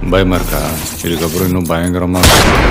பயமா இருக்கா இதுக்கப்புறம் இன்னும் பயங்கரமா இருக்கும்.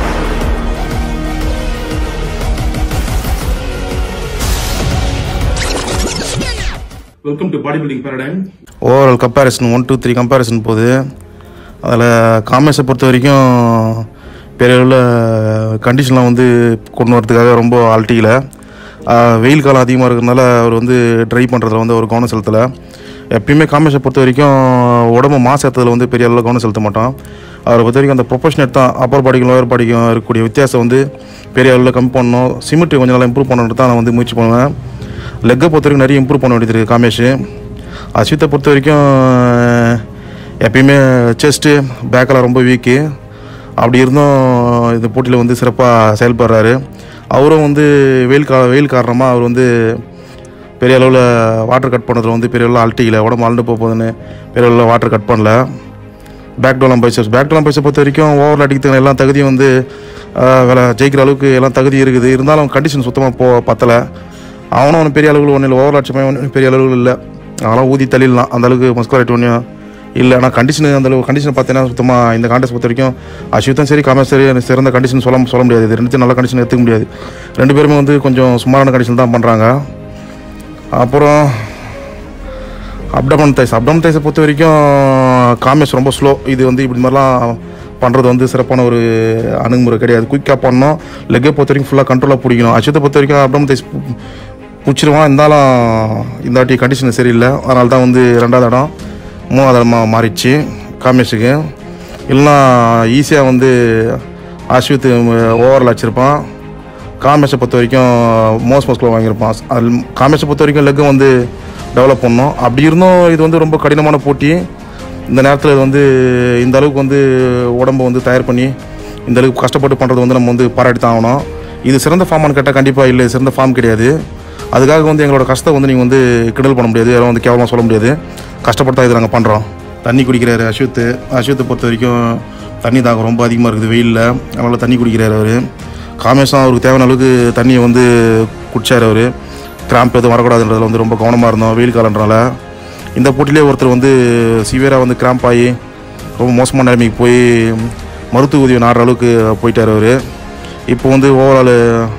Welcome to body building paradigm overall comparison one two three comparison போகுது அதில் காமேஷை பொறுத்த வரைக்கும் பெரிய அளவில் கண்டிஷன்லாம் வந்து கொண்டு வரதுக்காக ரொம்ப அல்ட்டியில் வெயில் காலம் அதிகமாக இருக்கிறதுனால அவர் வந்து ட்ரை பண்ணுறதுல வந்து ஒரு கவனம் செலுத்தலை எப்பயுமே காமேஷை பொறுத்த வரைக்கும் உடம்பு மாசு ஏற்றதில் வந்து பெரிய அளவில் கவனம் செலுத்த மாட்டோம் அவரை பொறுத்த வரைக்கும் அந்த ப்ரொஃபஷனல் தான் அப்பர் பாடிக்கும் லோயர் பாடிக்கும் இருக்கக்கூடிய வித்தியாசம் வந்து பெரிய அளவில் கம்மி பண்ணணும் சிமெண்ட்டு கொஞ்சம் நல்லா இம்ப்ரூவ் பண்ணணுன்ட்டு தான் நான் வந்து முயற்சி பண்ணுவேன் லெக்கை பொறுத்த வரைக்கும் நிறைய இம்ப்ரூவ் பண்ண வேண்டியது இருக்குது காமேஷ் அஸ்வித்தை பொறுத்த வரைக்கும் எப்பயுமே செஸ்ட்டு பேக்கெல்லாம் ரொம்ப வீக்கு அப்படி இருந்தும் இந்த போட்டியில் வந்து சிறப்பாக செயல்படுறாரு அவரும் வந்து வெயில் கா வெயில் காரணமாக அவர் வந்து பெரிய அளவில் வாட்டர் கட் பண்ணுறதுல வந்து பெரிய அளவில் அல்ட்டிக்கல உடம்பு அழுண்டு போக போகுதுன்னு பெரிய அளவில் வாட்டர் கட் பண்ணல பேக் டோலாம் பைசப்ஸ் பேக் டோலாம் பைசப் பொறுத்த வரைக்கும் ஓவர் அடிக்கிறதுக்கு எல்லா தகுதியும் வந்து ஆஹ், வேலை ஜெயிக்கிற அளவுக்கு எல்லாம் தகுதி இருக்குது இருந்தாலும் கண்டிஷன் சுத்தமாக போ பத்தலை அவனும் ஒன்றும் பெரிய அளவுக்கு ஒன்றும் இல்லை ஓவர் லட்சமே ஒன்றும் பெரிய அளவுக்கு இல்லை அதெல்லாம் ஊதி தள்ளிடலாம் அந்த அளவுக்கு மஸ்குலாரிட்டி ஒன்றும் இல்லை ஆனால் கண்டிஷன் அந்த அளவு கண்டிஷன் பார்த்தீங்கன்னா சுத்தமாக இந்த காண்டஸ் பொறுத்த வரைக்கும் அஸ்வித்தும் சரி காமேஷ் சரி எனக்கு சிறந்த கண்டிஷன் சொல்ல சொல்ல முடியாது இது ரெண்டுத்தையும் நல்ல கண்டிஷன் எடுத்துக்க முடியாது ரெண்டு பேருமே வந்து கொஞ்சம் சுமாரான கண்டிஷன் தான் பண்ணுறாங்க அப்புறம் அப்டமன் தைஸ் அப்டமன் தைஸை பொறுத்த வரைக்கும் காமேஷ் ரொம்ப ஸ்லோ இது வந்து இப்படி மாதிரிலாம் பண்ணுறது வந்து சிறப்பான ஒரு அணுகுமுறை கிடையாது குயிக்காக பண்ணணும் லெக்கை பொறுத்த வரைக்கும் ஃபுல்லாக கண்ட்ரோலாக பிடிக்கணும் அச்சுத்தை பொறுத்த வரைக்கும் அப்டமன் தைஸ் பிடிச்சிருவான் இருந்தாலும் இந்த வாட்டி கண்டிஷன் சரியில்லை அதனால தான் வந்து ரெண்டாவது இடம் மூணாவது இடமா மாறிடுச்சு காமேஷுக்கு இல்லைன்னா ஈஸியாக வந்து அஸ்வித் ஓவரில் வச்சுருப்பான் காமேஷை பொறுத்த வரைக்கும் மோஸ் மோஸ்கில் வாங்கியிருப்பான் அது காமேஷை பொறுத்த வரைக்கும் லெக்கை வந்து டெவலப் பண்ணோம் அப்படி இருந்தும் இது வந்து ரொம்ப கடினமான போட்டி இந்த நேரத்தில் இது வந்து இந்த அளவுக்கு வந்து உடம்பை வந்து தயார் பண்ணி இந்த அளவுக்கு கஷ்டப்பட்டு பண்ணுறது வந்து நம்ம வந்து பாராட்டி தான் ஆகணும் இது சிறந்த ஃபார்மானு கேட்டால் கண்டிப்பாக இல்லை சிறந்த ஃபார்ம் கிடையாது அதுக்காக வந்து எங்களோட கஷ்டம் வந்து நீங்கள் வந்து கிண்டல் பண்ண முடியாது யாரும் வந்து கேவலமாக சொல்ல முடியாது கஷ்டப்பட்டு தான் இது நாங்கள் பண்ணுறோம் தண்ணி குடிக்கிறாரு அஸ்வித் அஸ்வித்தை பொறுத்த வரைக்கும் தண்ணி தாகம் ரொம்ப அதிகமாக இருக்குது வெயிலில் அதனால் தண்ணி குடிக்கிறாரு அவர் காமேஷம் அவருக்கு தேவையான அளவுக்கு தண்ணியை வந்து குடிச்சார் அவர் கிராம்ப் எதுவும் வரக்கூடாதுன்றதுல வந்து ரொம்ப கவனமாக இருந்தோம் வெயில் காலன்றனால இந்த போட்டியிலே ஒருத்தர் வந்து சிவியராக வந்து கிராம்ப் ஆகி ரொம்ப மோசமான நிலைமைக்கு போய் மருத்துவ உதவி நாடுற அளவுக்கு போயிட்டார் அவர் இப்போ வந்து ஓவரால்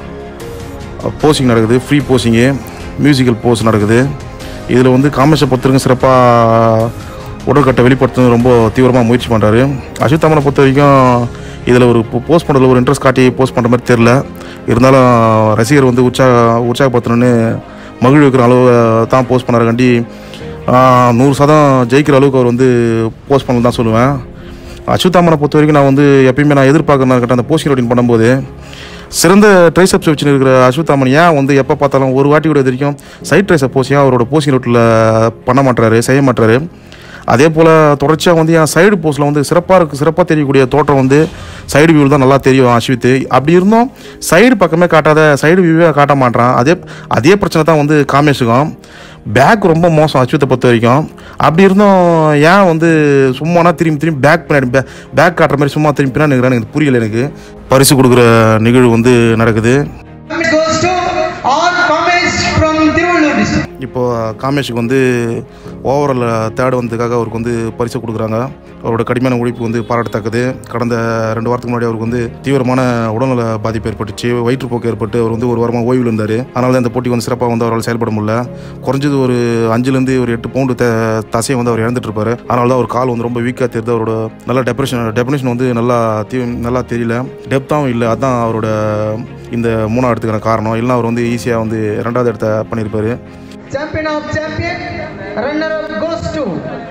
போஸிங் நடக்குது ஃப்ரீ போஸிங்கு மியூசிக்கல் போஸ் நடக்குது இதில் வந்து காமேஷை பொறுத்தவரைக்கும் சிறப்பாக உடற்கட்டை வெளிப்படுத்துறது ரொம்ப தீவிரமாக முயற்சி பண்ணுறாரு அஜித் அம்மனை பொறுத்த வரைக்கும் இதில் ஒரு போஸ்ட் பண்ணுறதுல ஒரு இன்ட்ரெஸ்ட் காட்டி போஸ்ட் பண்ணுற மாதிரி தெரில இருந்தாலும் ரசிகர் வந்து உற்சாக உற்சாகப்படுத்தணுன்னு மகிழ்விக்கிற அளவு தான் போஸ்ட் பண்ணாருக்காண்டி ஆஹ், நூறு சதம் ஜெயிக்கிற அளவுக்கு அவர் வந்து போஸ்ட் பண்ணல தான் சொல்லுவேன் அச்சுத்தாமனை பொறுத்த வரைக்கும் நான் வந்து எப்பயுமே நான் எதிர்பார்க்கறேன் கேட்ட அந்த போஸ்டிங் ரொட்டீன் பண்ணும்போது சிறந்த ட்ரைசப்ஸ் வச்சுன்னு இருக்கிற அஸ்வத்தாமன் ஏன் வந்து எப்போ பார்த்தாலும் ஒரு வாட்டி கூட இது வரைக்கும் சைட் ட்ரைசப் போஸ் ஏன் அவரோட போஸ்டிங் ரொட்டில் பண்ண மாட்டாரு செய்ய மாட்டாரு அதே போல் தொடர்ச்சியாக வந்து என் சைடு போஸ்ட்டில் வந்து சிறப்பாக இருக்கு சிறப்பாக தெரியக்கூடிய தோற்றம் வந்து சைடு வியூவில் தான் நல்லா தெரியும் அஸ்வித் அப்படி இருந்தும் சைடு பக்கமே காட்டாத சைடு வியூவே காட்ட மாட்டான் அதே அதே பிரச்சனை தான் வந்து காமேஷுக்கும் பேக் ரொம்ப மோசம் அச்சுவத்தை பொறுத்த வரைக்கும் அப்படி இருந்தும் ஏன் வந்து சும்மானா திரும்பி திரும்பி பேக் பின்னாடி பே பேக் காட்டுற மாதிரி சும்மா திரும்பி பின்னாடி நிற்கிறான்னு எனக்கு புரியல எனக்கு பரிசு கொடுக்குற நிகழ்வு வந்து நடக்குது It goes to R. Kamesh from Tiruvallur district. இப்போ காமேஷுக்கு வந்து ஓவரால் தேர்ட் வந்ததுக்காக அவருக்கு வந்து பரிசு கொடுக்குறாங்க அவரோட கடுமையான உழைப்பு வந்து பாராட்டத்தக்கது கடந்த ரெண்டு வாரத்துக்கு முன்னாடி அவருக்கு வந்து தீவிரமான உடல்நல பாதிப்பு ஏற்பட்டுச்சு வயிற்றுப்போக்கு ஏற்பட்டு அவர் வந்து ஒரு வாரமாக ஓய்வில் இருந்தார் அதனால தான் இந்த போட்டி வந்து சிறப்பாக வந்து அவரால் செயல்பட முடியல குறைஞ்சது ஒரு அஞ்சுலேருந்து ஒரு எட்டு பவுண்டு த தசையை வந்து அவர் இழந்துட்டு இருப்பாரு அதனால தான் அவர் கால் வந்து ரொம்ப வீக்காக தெரியுது அவரோட நல்ல டெப்ரெஷன் டெபினேஷன் வந்து நல்லா தீ நல்லா தெரியல டெப்த்தாகவும் இல்லை அதான் அவரோட இந்த மூணாவது இடத்துக்கான காரணம் இல்லைன்னா அவர் வந்து ஈஸியாக வந்து ரெண்டாவது இடத்த பண்ணியிருப்பாரு Champion of champion, runner up goes to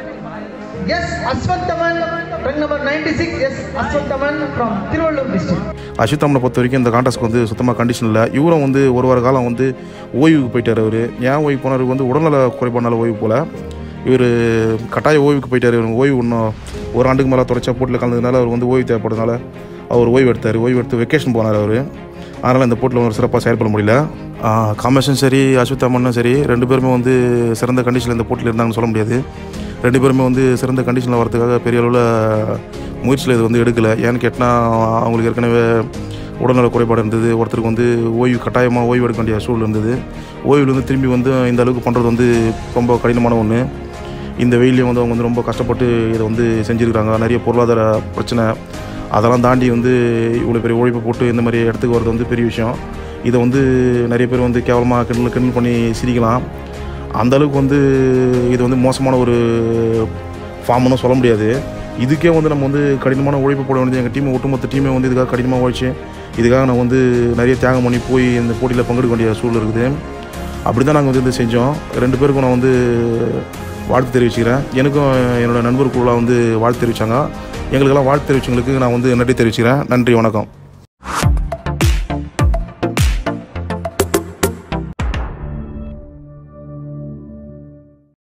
yes Aswanthaman, rank number 96 yes Aswanthaman from Tiruvallur district. அஸ்வித்தாமனை பொறுத்த வரைக்கும் இந்த கான்டாஸ்ட்க்கு வந்து சுத்தமாக கண்டிஷன் இல்லை இவரும் வந்து ஒரு வார காலம் வந்து ஓய்வுக்கு போயிட்டார் அவர் ஏன் ஓய்வு போனார் வந்து உடல்நல குறைபாடுனால ஓய்வு போல இவர் கட்டாய ஓய்வுக்கு போயிட்டார் இவர் ஓய்வு இன்னும் ஒரு ஆண்டுக்கு மேலே தொடர்ச்சியாக போட்டியில் கலந்ததுனால அவர் வந்து ஓய்வு தேவைப்படுறதுனால அவர் ஓய்வு எடுத்தார் ஓய்வு எடுத்து வெக்கேஷன் போனார் அவர் அதனால் இந்த போட்டியில் ஒரு சிறப்பாக செயல்பட முடியல காமேஷும் சரி அஸ்வித்தாமனும் சரி ரெண்டு பேருமே வந்து சிறந்த கண்டிஷனில் இந்த போட்டியில் இருந்தாங்கன்னு சொல்ல முடியாது ரெண்டு பேருமே வந்து சிறந்த கண்டிஷனில் வரதுக்காக பெரிய அளவில் முயற்சியில் இது வந்து எடுக்கலை ஏன்னு கேட்டால் அவங்களுக்கு ஏற்கனவே உடல்நல குறைபாடு இருந்தது ஒருத்தருக்கு வந்து ஓய்வு கட்டாயமாக ஓய்வு எடுக்க வேண்டிய சூழல் இருந்தது ஓய்வுலேருந்து திரும்பி வந்து இந்த அளவுக்கு பண்ணுறது வந்து ரொம்ப கடினமான ஒன்று இந்த வெயிலையும் வந்து அவங்க வந்து ரொம்ப கஷ்டப்பட்டு இதை வந்து செஞ்சுருக்காங்க நிறைய பொருளாதார பிரச்சனை அதெல்லாம் தாண்டி வந்து இவ்வளோ பெரிய உழைப்பு போட்டு இந்த மாதிரி இடத்துக்கு வர்றது வந்து பெரிய விஷயம் இதை வந்து நிறைய பேர் வந்து கேவலமாக கிண்டல் கிண்டல் பண்ணி சிரிக்கலாம் அந்த அளவுக்கு வந்து இது வந்து மோசமான ஒரு ஃபார்ம்னு சொல்ல முடியாது இதுக்கே வந்து நம்ம வந்து கடினமான உழைப்பு போட வேண்டியது எங்கள் டீம் ஒட்டுமொத்த டீமே வந்து இதுக்காக கடினமாக உழைச்சி இதுக்காக நான் வந்து நிறைய தியாகம் பண்ணி போய் இந்த போட்டியில் பங்கெடுக்க வேண்டிய சூழல் இருக்குது அப்படி தான் நாங்கள் வந்து இது செஞ்சோம் ரெண்டு பேருக்கும் நான் வந்து வாழ்த்து தெரிவிச்சுக்கிறேன் எனக்கும் என்னோட நண்பர் குழுலாம் வந்து வாழ்த்து தெரிவித்தாங்க எங்களுக்கெல்லாம் வாழ்த்து தெரிவிச்சவங்களுக்கு நான் வந்து நன்றி தெரிவிச்சுக்கிறேன் நன்றி வணக்கம்